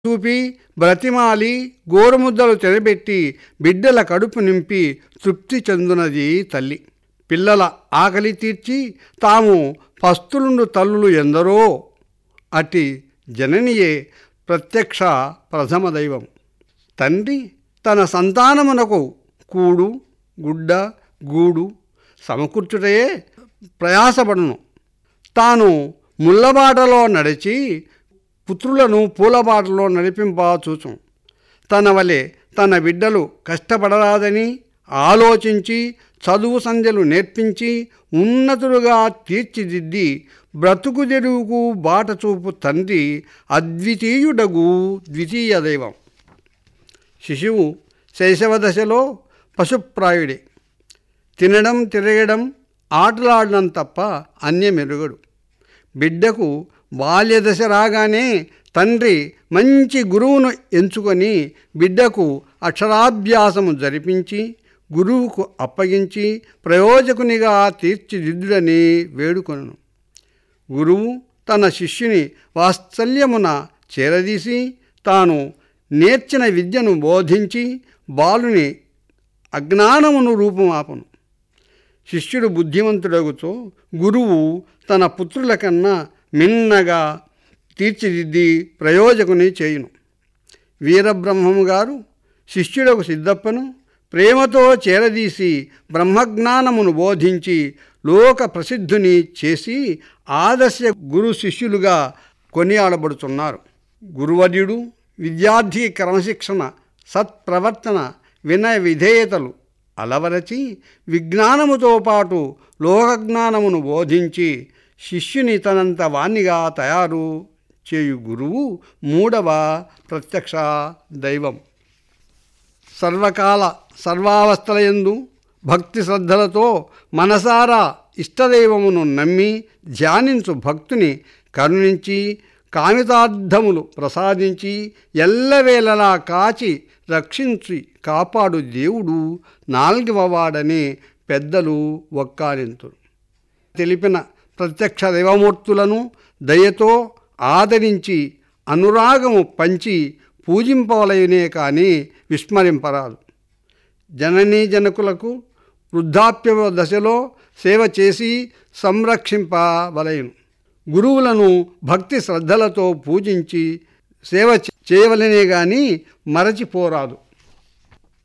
చూపి బ్రతిమాలి గోరుముద్దలు తినబెట్టి బిడ్డల కడుపు నింపి తృప్తి చెందునది తల్లి పిల్లల ఆకలి తీర్చి తాము పస్తులుండు తల్లులు ఎందరో అట్టి జననియే ప్రత్యక్ష ప్రథమ దైవం తండ్రి తన సంతానమునకు కూడు గుడ్డ గూడు సమకూర్చుటయే ప్రయాసపడును తాను ముళ్ళబాటలో నడిచి పుత్రులను పూలబాటలో నడిపింప చూచు తన వలె తన బిడ్డలు కష్టపడరాదని ఆలోచించి చదువు సంధ్యలు నేర్పించి ఉన్నతులుగా తీర్చిదిద్ది బ్రతుకు తెరువుకు బాట చూపు తండ్రి అద్వితీయుడగు ద్వితీయ దైవం శిశువు శైశవ దశలో పశుప్రాయుడే తినడం తిరగడం ఆటలాడడం తప్ప అన్యమెరుగడు బిడ్డకు బాల్యదశ రాగానే తండ్రి మంచి గురువును ఎంచుకొని బిడ్డకు అక్షరాభ్యాసము జరిపించి గురువుకు అప్పగించి ప్రయోజకునిగా తీర్చిదిద్దుడని వేడుకొను గురువు తన శిష్యుని వాత్సల్యమున చేరదీసి తాను నేర్చిన విద్యను బోధించి బాలుని అజ్ఞానమును రూపుమాపను శిష్యుడు బుద్ధిమంతుడగుతో గురువు తన పుత్రుల కన్నా మిన్నగా తీర్చిదిద్ది ప్రయోజకుని చేయును వీరబ్రహ్మము గారు శిష్యుడకు సిద్ధప్పను ప్రేమతో చేరదీసి బ్రహ్మజ్ఞానమును బోధించి లోక ప్రసిద్ధుని చేసి ఆదర్శ గురు శిష్యులుగా కొనియాడబడుతున్నారు గురువర్యుడు విద్యార్థి క్రమశిక్షణ సత్ప్రవర్తన వినయ విధేయతలు అలవరచి విజ్ఞానముతో పాటు లోకజ్ఞానమును బోధించి శిష్యుని తనంత వాణ్ణిగా తయారు చేయు గురువు మూడవ ప్రత్యక్ష దైవం సర్వకాల సర్వావస్థలయందు భక్తి శ్రద్ధలతో మనసారా ఇష్టదైవమును నమ్మి ధ్యానించు భక్తుని కరుణించి కామితార్థములు ప్రసాదించి ఎల్లవేళలా కాచి రక్షించి కాపాడు దేవుడు నాల్గవవాడని పెద్దలు ఒక్కారింతురు తెలిపిన ప్రత్యక్ష దైవమూర్తులను దయతో ఆదరించి అనురాగము పంచి పూజింపవలయునే కానీ విస్మరింపరాదు జననీ జనకులకు వృద్ధాప్య దశలో సేవ చేసి సంరక్షింపవలయును గురువులను భక్తి శ్రద్ధలతో పూజించి సేవ చేయవలనే గాని మరచిపోరాదు